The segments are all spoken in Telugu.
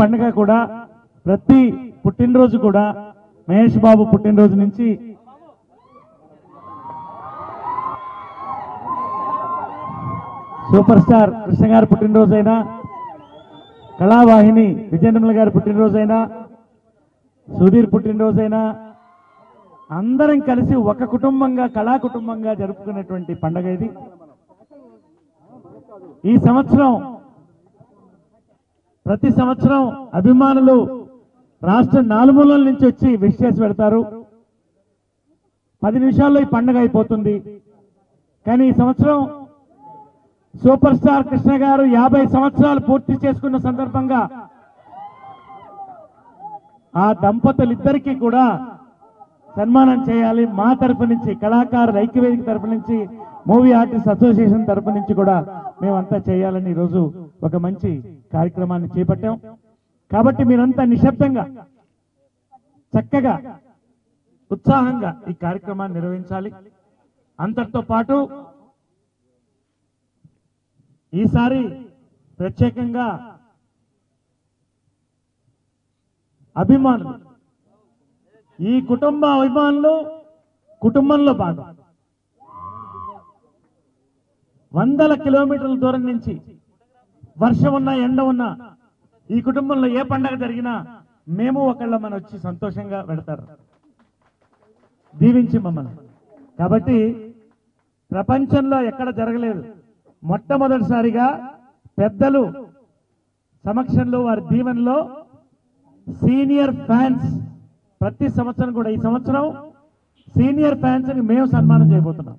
పండుగ కూడా ప్రతి పుట్టినరోజు కూడా మహేష్ బాబు పుట్టినరోజు నుంచి సూపర్ స్టార్ కృష్ణ గారి పుట్టినరోజైనా కళావాహిని విజయనిర్మల గారి పుట్టినరోజైనా సుధీర్ పుట్టినరోజైనా అందరం కలిసి ఒక కుటుంబంగా కళా కుటుంబంగా జరుపుకునేటువంటి పండగ ఇది ఈ సంవత్సరం ప్రతి సంవత్సరం అభిమానులు రాష్ట్ర నాలుమూలల నుంచి వచ్చి విష్ చేసి పెడతారు పది నిమిషాల్లో ఈ పండగ అయిపోతుంది కానీ ఈ సంవత్సరం సూపర్ స్టార్ కృష్ణ గారు యాభై సంవత్సరాలు పూర్తి చేసుకున్న సందర్భంగా ఆ దంపతులిద్దరికీ కూడా సన్మానం చేయాలి మా తరపు నుంచి కళాకారుల ఐక్యవేదిక తరపు నుంచి మూవీ ఆర్టిస్ట్ అసోసియేషన్ తరపు నుంచి కూడా మేమంతా చేయాలని ఈరోజు ఒక మంచి కార్యక్రమాన్ని చేపట్టాం కాబట్టి మీరంతా నిశ్శబ్దంగా చక్కగా ఉత్సాహంగా ఈ కార్యక్రమాన్ని నిర్వహించాలి అంతటితో పాటు ఈసారి ప్రత్యేకంగా అభిమానులు ఈ కుటుంబ అభిమానులు కుటుంబంలో భాగం వందల కిలోమీటర్ల దూరం నుంచి వర్షం ఉన్నా ఎండ ఉన్నా ఈ కుటుంబంలో ఏ పండగ జరిగినా మేము ఒకళ్ళమని వచ్చి సంతోషంగా పెడతారు దీవించి మమ్మల్ని కాబట్టి ప్రపంచంలో ఎక్కడ జరగలేదు మొట్టమొదటిసారిగా పెద్దలు సమక్షంలో వారి దీవెనలో సీనియర్ ఫ్యాన్స్ ప్రతి సంవత్సరం కూడా ఈ సంవత్సరం సీనియర్ ఫ్యాన్స్ ని మేము సన్మానం చేయబోతున్నాం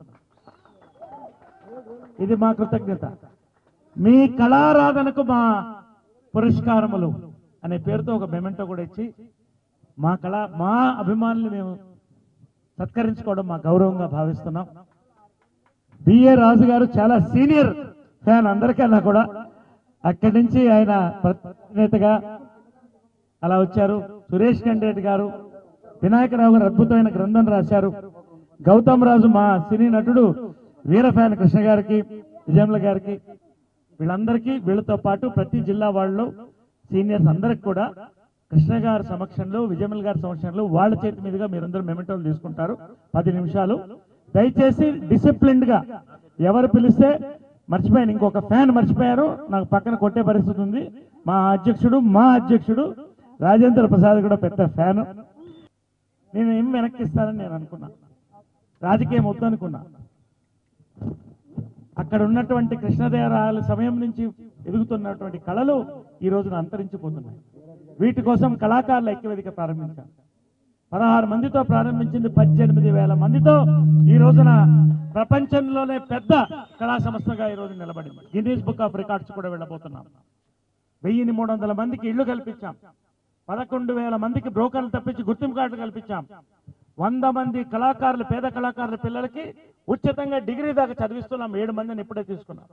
ఇది మా కృతజ్ఞత మీ కళారాధనకు మా పురస్కారములు అనే పేరుతో ఒక మెమెంటో కూడా ఇచ్చి మా కళ మా అభిమానులు మేము సత్కరించుకోవడం మా గౌరవంగా భావిస్తున్నాం బిఏ రాజు గారు చాలా సీనియర్ ఫ్యాన్ అందరికన్నా కూడా అక్కడి నుంచి ఆయన ప్రతినేతగా అలా వచ్చారు సురేష్ కండేటి గారు వినాయకరావు గారు అద్భుతమైన గ్రంథం రాశారు గౌతమ్ రాజు మా సినీ నటుడు వీర ఫ్యాన్ కృష్ణ గారికి విజయముల గారికి వీళ్ళందరికీ వీళ్ళతో పాటు ప్రతి జిల్లా వాళ్ళు సీనియర్స్ అందరికి కూడా కృష్ణ గారి సమక్షంలో విజయముల గారి సమక్షంలో వాళ్ళ చేతి మీదుగా మీరందరూ మెమెంటోలు తీసుకుంటారు పది నిమిషాలు దయచేసి డిసిప్లిన్డ్ గా ఎవరు పిలిస్తే మర్చిపోయాను ఇంకొక ఫ్యాన్ మర్చిపోయారు నాకు పక్కన కొట్టే పరిస్థితి ఉంది మా అధ్యక్షుడు మా అధ్యక్షుడు రాజేంద్ర ప్రసాద్ కూడా పెద్ద ఫ్యాన్ నేను ఏం వెనక్కి ఇస్తానని నేను అనుకున్నా రాజకీయం వద్దనుకున్నా అక్కడ ఉన్నటువంటి కృష్ణదేవరాయల సమయం నుంచి ఎదుగుతున్నటువంటి కళలు ఈ రోజున అంతరించిపోతున్నాయి వీటి కోసం కళాకారుల ఐక్యవేదిక ప్రారంభించాం పదహారు మందితో ప్రారంభించింది పద్దెనిమిది వేల మందితో ఈ రోజున ప్రపంచంలోనే పెద్ద కళా సంస్థగా ఈ రోజు నిలబడింది గిన్నీస్ బుక్ ఆఫ్ రికార్డ్స్ కూడా వెళ్ళబోతున్నాం వెయ్యిని మూడు వందల మందికి ఇళ్లు కల్పించాం పదకొండు వేల మందికి బ్రోకర్లు తప్పించి గుర్తింపు కార్డులు కల్పించాం వంద మంది కళాకారులు పేద కళాకారుల పిల్లలకి ఉచితంగా డిగ్రీ దాకా చదివిస్తున్నాం ఏడు మందిని ఇప్పుడే తీసుకున్నాం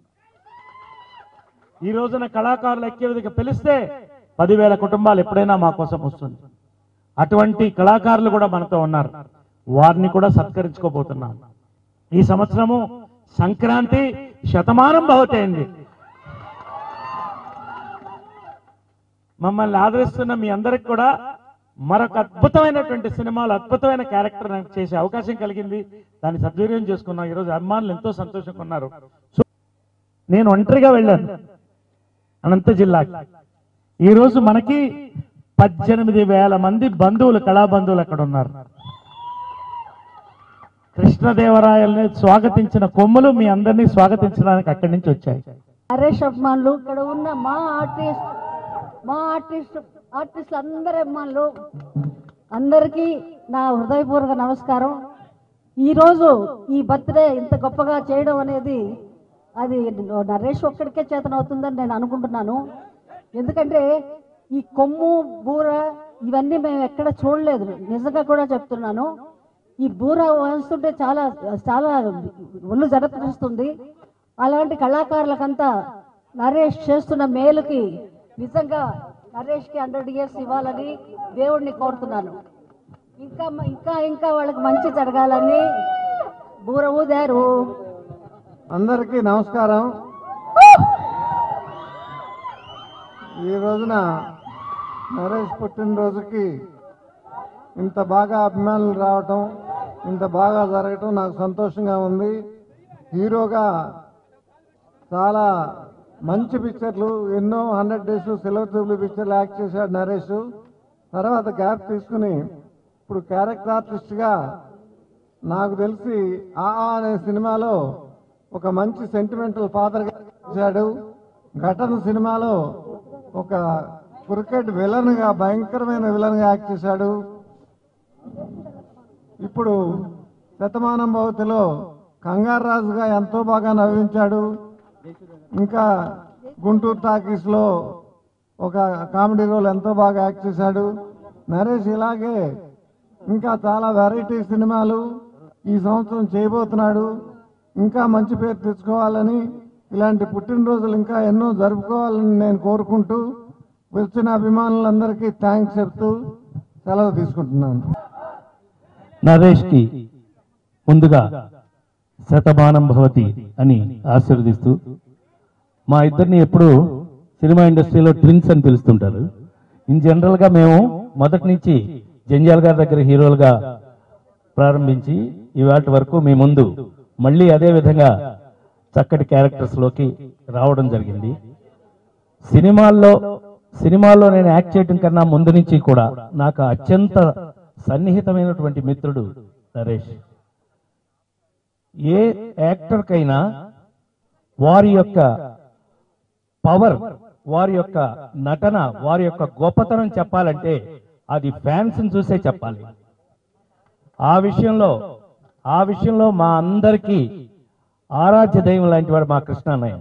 ఈ రోజున కళాకారుల ఐక్యవేదిక పిలిస్తే పదివేల కుటుంబాలు ఎప్పుడైనా మా కోసం వస్తుంది అటువంటి కళాకారులు కూడా మనతో ఉన్నారు వారిని కూడా సత్కరించుకోబోతున్నాం ఈ సంవత్సరము సంక్రాంతి శతమానం బహుతైంది మమ్మల్ని ఆదరిస్తున్న మీ అందరికి కూడా మరొక అద్భుతమైనటువంటి సినిమాలు అద్భుతమైన క్యారెక్టర్ నాకు చేసే అవకాశం కలిగింది దాన్ని సద్వినియోగం చేసుకున్నాం ఈరోజు అభిమానులు ఎంతో సంతోషంగా ఉన్నారు సో, నేను ఒంటరిగా వెళ్ళాను అనంత జిల్లాకి ఈ రోజు మనకి పద్దెనిమిది వేల మంది బంధువులు కళా బంధువులు అక్కడ ఉన్నారు కృష్ణదేవరాయల్ని స్వాగతించిన కొమ్ములు మీ అందరినీ స్వాగతించడానికి అక్కడి నుంచి వచ్చాయి నరేష్ అభిమానులు ఇక్కడ ఉన్న మా ఆర్టిస్ట్ మా ఆర్టిస్ట్ ఆర్టిస్టులు అందరి అభిమానులు అందరికీ నా హృదయపూర్వక నమస్కారం ఈరోజు ఈ బర్త్డే ఇంత గొప్పగా చేయడం అనేది అది నరేష్ ఒక్కడికే చేతనవుతుందని నేను అనుకుంటున్నాను ఎందుకంటే ఈ కొమ్ము బూర ఇవన్నీ మేము ఎక్కడ చూడలేదు నిజంగా కూడా చెప్తున్నాను ఈ బూర వేస్తుంటే చాలా చాలా ఒళ్ళు జరపిస్తుంది అలాంటి కళాకారులకంతా నరేష్ చేస్తున్న మేలుకి నిజంగా నరేష్కి హండ్రెడ్ ఇయర్స్ ఇవ్వాలని దేవుడిని కోరుతున్నాను ఇంకా ఇంకా ఇంకా వాళ్ళకి మంచి జరగాలని బూర ఊదారు అందరికీ నమస్కారం ఈ రోజున నరేష్ పుట్టినరోజుకి ఇంత బాగా అభిమానులు రావటం ఇంత బాగా జరగటం నాకు సంతోషంగా ఉంది హీరోగా చాలా మంచి పిక్చర్లు ఎన్నో హండ్రెడ్ డేస్ సిల్వర్ జూబ్లీ పిక్చర్లు యాక్ట్ చేశాడు నరేష్ తర్వాత గ్యాప్ తీసుకుని ఇప్పుడు క్యారెక్టర్ ఆర్టిస్ట్గా నాకు తెలిసి ఆ ఆ అనే సినిమాలో ఒక మంచి సెంటిమెంటల్ ఫాదర్గా చేశాడు ఘటన సినిమాలో ఒక క్రికెట్ విలన్గా భయంకరమైన విలన్గా యాక్ట్ చేశాడు ఇప్పుడు శతమానం భవతిలో కంగారు రాజుగా ఎంతో బాగా నవ్వించాడు ఇంకా గుంటూరు టాకీస్లో ఒక కామెడీ రోల్ ఎంతో బాగా యాక్ట్ చేశాడు నరేష్ ఇలాగే ఇంకా చాలా వెరైటీ సినిమాలు ఈ సంవత్సరం చేయబోతున్నాడు ఇంకా మంచి పేరు తెచ్చుకోవాలని ఇలాంటి పుట్టినరోజులు ఇంకా ఎన్నో జరుపుకోవాలని నేను కోరుకుంటూ వచ్చిన అభిమానులందరికీ థ్యాంక్స్ చెప్తూ సెలవు తీసుకుంటున్నాను నరేష్కి ముందుగా శతమానం భవతి అని ఆశీర్వదిస్తూ మా ఇద్దరిని ఎప్పుడు సినిమా ఇండస్ట్రీలో ట్విన్స్ అని పిలుస్తుంటారు ఇన్ జనరల్ గా మేము మొదటి నుంచి జంజాల్ గారి దగ్గర హీరోలుగా ప్రారంభించి ఇవాటి వరకు మీ ముందు మళ్ళీ అదే విధంగా చక్కటి క్యారెక్టర్స్ లోకి రావడం జరిగింది సినిమాల్లో సినిమాల్లో నేను యాక్ట్ చేయడం కన్నా ముందు నుంచి కూడా నాకు అత్యంత సన్నిహితమైనటువంటి మిత్రుడు నరేష్ ఏ యాక్టర్కైనా వారి యొక్క పవర్ వారి యొక్క నటన వారి యొక్క గొప్పతనం చెప్పాలంటే అది ఫ్యాన్స్ చూసే చెప్పాలి ఆ విషయంలో ఆ విషయంలో మా అందరికీ ఆరాధ్య దైవం లాంటి వాడు మా కృష్ణ అన్నయ్య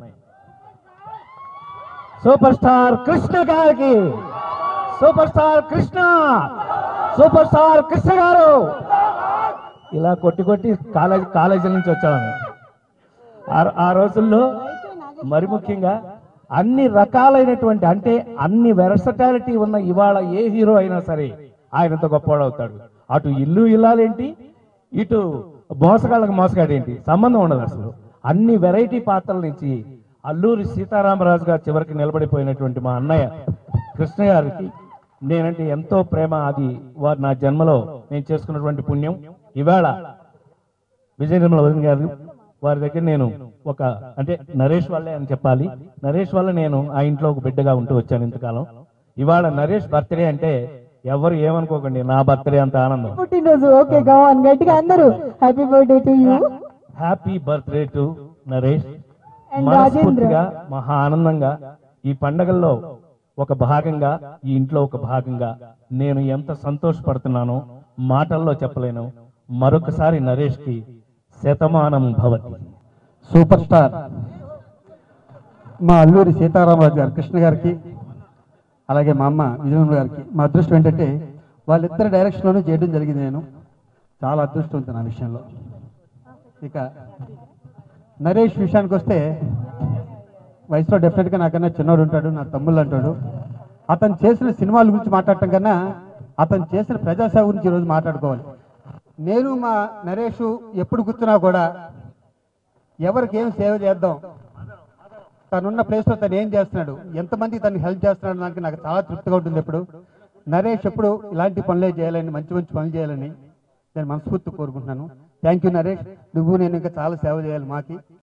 సూపర్ స్టార్ కృష్ణ గారికి super star Krishna super star Krishna గారు ఇలా కొట్టి కొట్టి కాలేజ్ కాలేజీ నుంచి వచ్చామని ఆ- ఆ రోజుల్లో మరి ముఖ్యంగా అన్ని రకాలైనటువంటి అంటే అన్ని వెరసటాలిటీ ఉన్న ఇవాళ ఏ హీరో అయినా సరే ఆయనంత గొప్పవాడు అవుతాడు అటు ఇల్లు ఇల్లాలేంటి ఇటు మోసగాళ్ళకి మోసగాడేంటి సంబంధం ఉండదు అసలు అన్ని వెరైటీ పాత్రల నుంచి అల్లూరి సీతారామరాజు గారు చివరికి నిలబడిపోయినటువంటి మా అన్నయ్య కృష్ణ గారికి నేనంటే ఎంతో ప్రేమ అది వారు నా జన్మలో నేను చేసుకున్నటువంటి పుణ్యం ఇవాళ విజయ నిర్మల వదిన గారు వారి దగ్గర నేను ఒక అంటే నరేష్ వాళ్ళే అని చెప్పాలి నరేష్ వల్ల నేను ఆ ఇంట్లో ఒక బిడ్డగా ఉంటూ వచ్చాను ఇంతకాలం ఇవాళ నరేష్ బర్త్డే అంటే ఎవరు ఏమనుకోకండి నా బర్త్డే అంత ఆనందం పుట్టినరోజు ఓకే గవాన్ గట్టిగా అందరూ happy birthday to you happy birthday to Naresh And మనస్ఫూర్తిగా మహా ఆనందంగా ఈ పండగల్లో ఒక భాగంగా ఈ ఇంట్లో ఒక భాగంగా నేను ఎంత సంతోషపడుతున్నానో మాటల్లో చెప్పలేను మరొకసారి నరేష్ కి శతమానం భవతి సూపర్ స్టార్ మా అల్లూరి సీతారామరాజు గారు కృష్ణ గారికి అలాగే మా అమ్మ విజయనగరం గారికి మా అదృష్టం ఏంటంటే వాళ్ళిద్దరి డైరెక్షన్లోనే చేయడం జరిగింది నేను చాలా అదృష్టవంతం నా విషయంలో ఇక నరేష్ విషయానికి వస్తే వయసులో డెఫినెట్గా నాకన్నా చిన్నోడు ఉంటాడు నా తమ్ముళ్ళు అంటాడు అతను చేసిన సినిమాల గురించి మాట్లాడటం కన్నా అతను చేసిన ప్రజాసేవ గురించి ఈరోజు మాట్లాడుకోవాలి నేను మా నరేష్ ఎప్పుడు కూర్చున్నా కూడా ఎవరికి ఏం సేవ చేద్దాం తనున్న ప్లేస్లో తను ఏం చేస్తున్నాడు ఎంతమంది తను హెల్ప్ చేస్తున్నాడు నాకు నాకు చాలా తృప్తిగా ఉంటుంది ఎప్పుడు నరేష్ ఎప్పుడు ఇలాంటి పనులే చేయాలని మంచి మంచి పనులు చేయాలని నేను మనస్ఫూర్తి కోరుకుంటున్నాను థ్యాంక్ యూ నరేష్ నువ్వు నేను ఇంకా చాలా సేవ చేయాలి మాకి